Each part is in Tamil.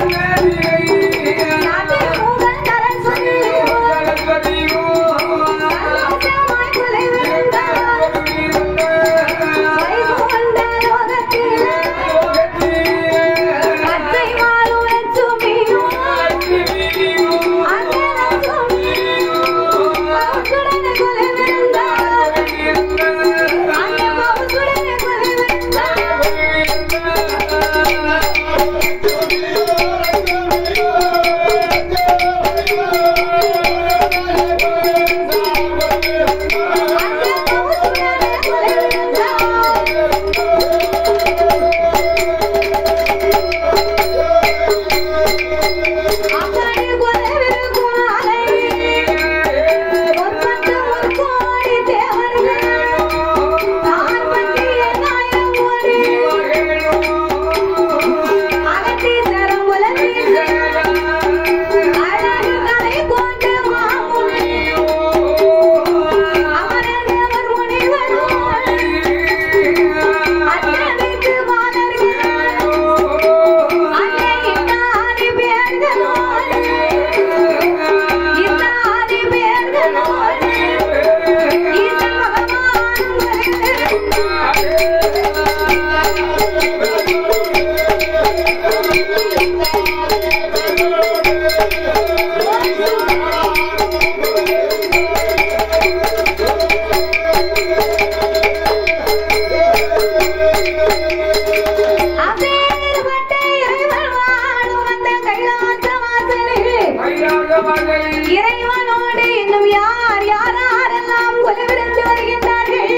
இறைவனோடு இன்னும் யார் யார் யாரெல்லாம் கொலைவிருந்து வருகின்றார்கள்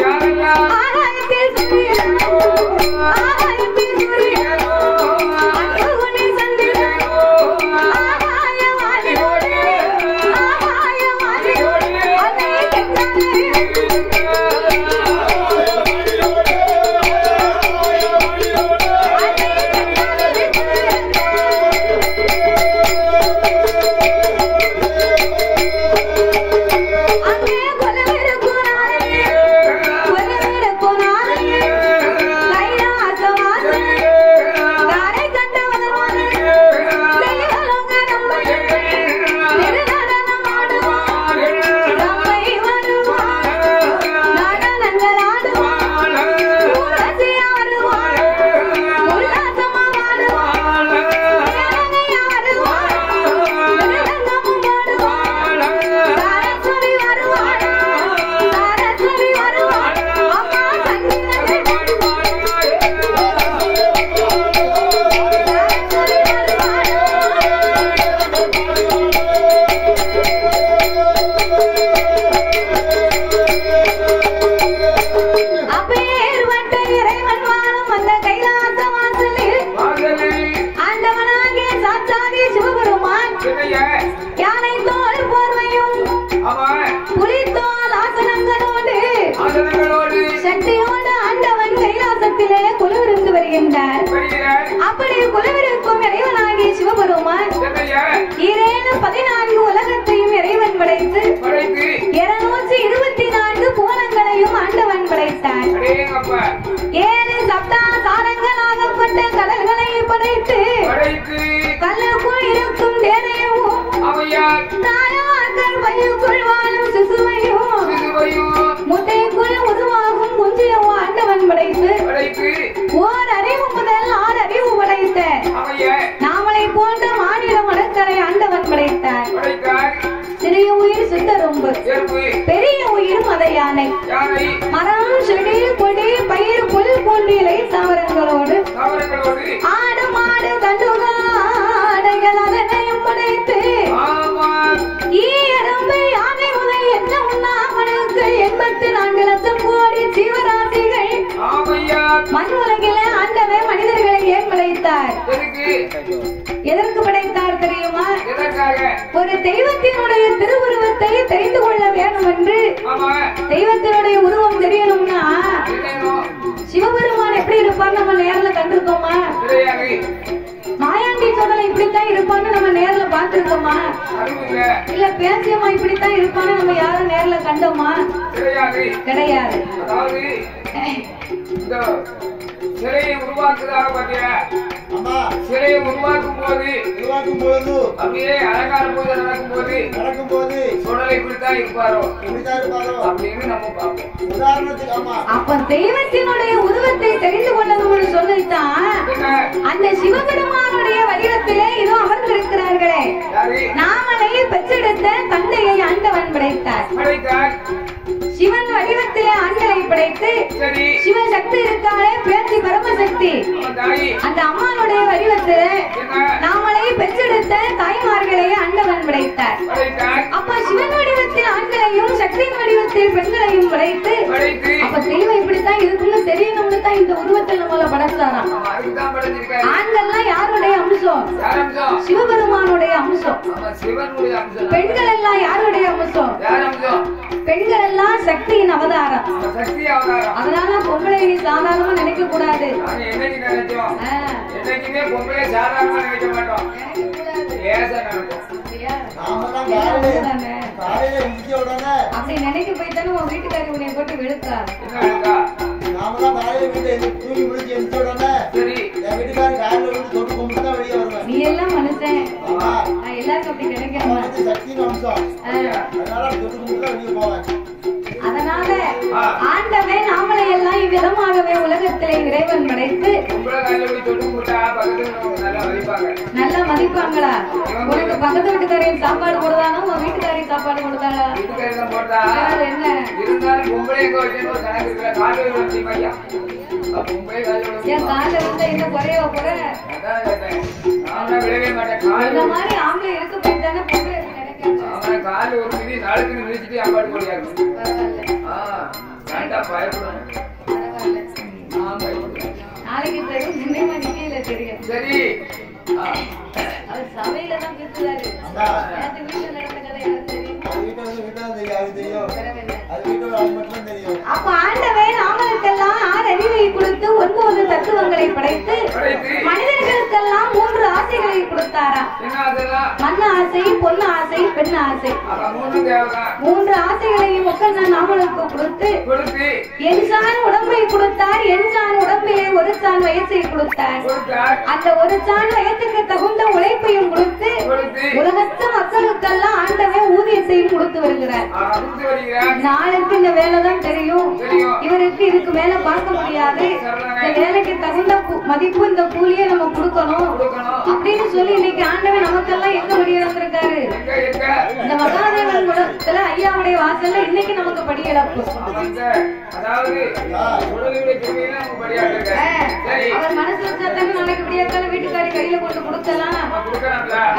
ஆகாயத்தில் சூரியன் ஆகாயத்தில் சூரியன் அன்புகுணி சந்திரன் ஆகாயவாணியோடு ஆகாயவாணியோடு அதை அங்கே கொலைவிருக்கும் நாளையே கொலைவிருக்கும் நாளையே கைலாசவாசனே தாரை கண்டவனே தெய்வலோக நம்மை திருநடனம் ஆடுவான் நம்மை வருவான் நடனங்கள் ஆடுவான் ஊரசி ஆடுவான் உல்லாசமா ஆடுவான் வேலனை ஆடுவான் மிருதங்கமும் ஆடுவான் சரஸ்வதி வருவாள் சரஸ்வதி வருவாள் அம்மா சங்கீதத்தை சரஸ்வதி வருவாள் அப்பேர் வட்ட இறைவன் வாழும் அந்த கைலாச வாசலில் ஆண்டவனாகிய சாட்சாதி சிவபெருமான் யானை தோல் போர்வையும் புலித்தோல் ஆசனங்களோடு சக்தியோடு ஆண்டவன் கைலாசத்திலே குழுவிருந்து வருகின்றார் அப்படி குழுவிருக்கும் இறைவனாகிய சிவபெருமான் இரேழு பதினான்கு உலகத்தையும் இறைவன் படைத்து இருநூற்றி இருபத்தி நான்கு புவனங்களையும் ஆண்டவன் படைத்தார் ஏழு சப்தா சாரங்களாகப்பட்ட கடல்களை படைத்து கல்லுக்குள் இருக்கும் தேரையும் தாயார்கள் பையுக்குள் வாழும் சிசுவையும் முட்டைக்குள் உருவாகும் குஞ்சியும் ஆண்டவன் படைத்து ஓர் அறிவு முதல் ஆறு அறிவு படைத்த நாமளை போன்ற மாநில மடக்கரை ஆண்டவன் படைத்தார் சிறிய உயிர் சித்தரும்பு பெரிய உயிர் மத யானை மரம் செடி கொடி பயிர் புல் போன்ற இலை தாவரங்களோடு ஆடு மாடு தண்டுகாடைகள் அதனையும் படைத்து ஈயரம்பை யானை முதல் என்ன உண்ணாமலுக்கு எண்பத்தி நான்கு லட்சம் கோடி ஜீவராசிகள் மண் உலகிலே ஆண்டவன் மனிதர்களை ஏன் படைத்தார் எதற்கு படைத்தார் தெரியுமா ஒரு தெய்வத்தினுடைய திருவுருவத்தை தெரிந்து கொள்ள வேண்டும் என்று தெய்வத்தினுடைய உருவம் தெரியணும்னா சிவபெருமான் எப்படி இருப்பார் நம்ம நேர்ல கண்டிருக்கோமா மாயாண்டி சோதனை இப்படித்தான் இருப்பான்னு நம்ம நேர்ல பார்த்திருக்கோமா இல்ல பேசியம்மா இப்படித்தான் இருப்பான்னு நம்ம யாரும் நேர்ல கண்டோமா கிடையாது அதாவது இந்த சிலையை உருவாக்குறதாக பாத்தியா அம்மா சிலையை உருவாக்கும் போது உருவாக்கும் பொழுது அப்படியே அலங்கார பூஜை நடக்கும் போது நடக்கும் போது சுடலை இப்படித்தான் இருப்பாரோ இப்படித்தான் இருப்பாரோ அப்படின்னு நம்ம பார்ப்போம் உதாரணத்துக்கு ஆமா அப்ப தெய்வத்தினுடைய உருவத்தை தெரிந்து கொள்ளணும்னு சொல்லித்தான் என்ன? அந்த சிவபெருமானுடைய வடிவத்திலே இதோ அமர்ந்திருக்கிறார்களே யாரு நாமளை பெற்றெடுத்த தந்தையை ஆண்டவன் படைத்தார் படைத்தார் சிவன் வடிவத்திலே ஆண்களை படைத்து சரி சிவசக்தி இருக்காளே பேச்சு பரமசக்தி நம்ம தாயி அந்த அம்மானுடைய வடிவத்திலே என்ன நாமளை பெற்றெடுத்த தாய்மார்களை ஆண்டவன் படைத்தார் படைத்தார் அப்ப சிவன் வடிவத்தில் ஆண்களையும் சக்தியின் வடிவத்தில் பெண்களையும் படைத்து படைத்து அப்ப தெய்வம் இப்படித்தான் இருக்குன்னு தெரியணும்னு தான் இந்த உருவத்தில் நம்மள படைச்சாராம் நம்ம அதுக்குதான் படைச்சிருக்காரு ஆண்கள்லாம் யாருடைய அம்சம் யார் அம்சம் சிவபெருமானுடைய அம்சம் நம்ம சிவனுடைய அம்சம் பெண்கள் எல்லாம் யாருடைய அம்சம் யார் அம்சம் பெண்கள் எல்லாம் சக்தியின் அவதாரம் நம்ம சக்தி அவதாரம் அதனால பொம்பளை நீ சாதாரணமா நினைக்க கூடாது நாங்க என்னைக்கு நினைச்சோம் ஆ, என்னைக்குமே பொம்பளை சாதாரணமா நினைக்க மாட்டோம் நினைக்க கூடாது. லேசா நினைப்போம் சரியா? நாம தான் ஏன் காலையில அப்படிதானே? காலையில எந்திரிச்ச உடனே அப்படி நினைக்க போய் தானே உன் வீட்டுக்காரி உன்னை போட்டு வெளுத்தா என்ன இருக்கா நாம தான் காலையில வீட்டை எந்திரி- தூங்கி முடிச்சு எந்திரிச்ச உடனே சரி என் வீட்டுக்காரர் காலையில விட்டு தொட்டு கும்பிட்டு தான் வெளியே வருவேன் நீ எல்லாம் மனுஷன் ஆமா நான் எல்லாருக்கும் அப்படி அவன் நினைக்கிறேன் வந்து சக்தியின் அம்சம் ஆ, அதனால அப்படி தொட்டு கும்பிட்டு தான் வெளியே போவேன் அதனால ஆ. ஆண்டவன் நாமளை எல்லாம் இவ்விதமாகவே உலகத்திலே இறைவன் படைத்து பொம்பளை காலையில போய் தொட்டு போட்டா பக்கத்துல உள்ளவங்க நல்லா மதிப்பாங்க நல்லா மதிப்பாங்களா உனக்கு பக்கத்து வீட்டுக்காரையும் சாப்பாடு போடுதானா உன் வீட்டுக்காரையும் சாப்பாடு போடுதாளா வீட்டுக்காரி தான் போட்டா அது என்ன இருந்தாலும் பொம்பளை எங்க வச்சுன்னு ஒரு கணக்கு இருக்குல்ல காட்டு வச்சு ஐயா பொம்பளை காலையில என் காலை இருந்தா இன்னும் குறையவா போற அதான் கேட்டேன் நான் விடவே மாட்டேன் இந்த கால் மாதிரி ஆம்பளை இருக்க போய் தானே பொம்பளை இப்படி நினைக்காம அவன் கால் ஒரு மிதி நாளுக்கு மிதிச்சுட்டு அம்பாடு போடியாரு பரவாயில்ல ஆ வேண்டாம் பயப்படணும் பரவாயில்ல நான் பயப்படுவேன் நாளைக்கு தெரியும் நினைமா நிக்கையில தெரியும் சரி ஆ, அவர் சபையில தான் பேசுறாரு அம்மா நேத்து வீட்டுல நடந்த கதை எனக்கு தெரியும் அது வீட்டை வந்து வீட்டை வந்து யாருக்கு தெரியும் பரவாயில்ல அது வீட்டோட அது மட்டும் தெரியும் அப்ப ஆண்டவன் நாமளுக்கெல்லாம் ஆறு அறிவை கொடுத்து ஒன்பது தத்துவங்களை படைத்து படைத்து மனிதர்களுக்கெல்லாம் மூன்று ஆசைகளை கொடுத்தாராம் என்ன அதெல்லாம் மண் ஆசை பொன் ஆசை பெண் ஆசை அவன் மூணு தேவைதான் மூன்று ஆசைகளையும் உட்கார்ந்த நாமளுக்கு கொடுத்து கொடுத்து என்சான் உடம்பை கொடுத்தார் என்சான் உடம்பிலே ஒரு சான் வயசை கொடுத்தார் கொடுத்தார் அந்த ஒரு சான் வயசுக்கு தகுந்த உழைப்பையும் கொடுத்து கொடுத்து உலகத்து மக்களுக்கெல்லாம் ஆண்டவன் ஊதியத்தையும் கொடுத்து வருகிறார் அவன் அறுத்து வருகிறான் நாளுக்கு இந்த வேலை தான் தெரியும் தெரியும் இவருக்கு இதுக்கு மேல பார்க்க முடியாது இந்த வேலைக்கு தகுந்த கு- மதிப்பு இந்த கூலியை நம்ம கொடுக்கணும் கொடுக்கணும் அப்படின்னு சொல்லி இன்னைக்கு ஆண்டவன் நமக்கெல்லாம் எங்க படி இழந்திருக்காரு எங்க எங்க இந்த மகாதேவன் குலத்துல ஐயாவுடைய வாசல்ல இன்னைக்கு நமக்கு படி இழப்பு அவங்க அதாவது உடலுடைய திருமையில அவங்க படியாட்டு ஆ, சரி அவர் மனசு வச்சா தானே நாளைக்கு விடியாக்கால வீட்டுக்காரி கையில கொண்டு கொடுக்கலாம் நம்ம கொடுக்கலாம்ல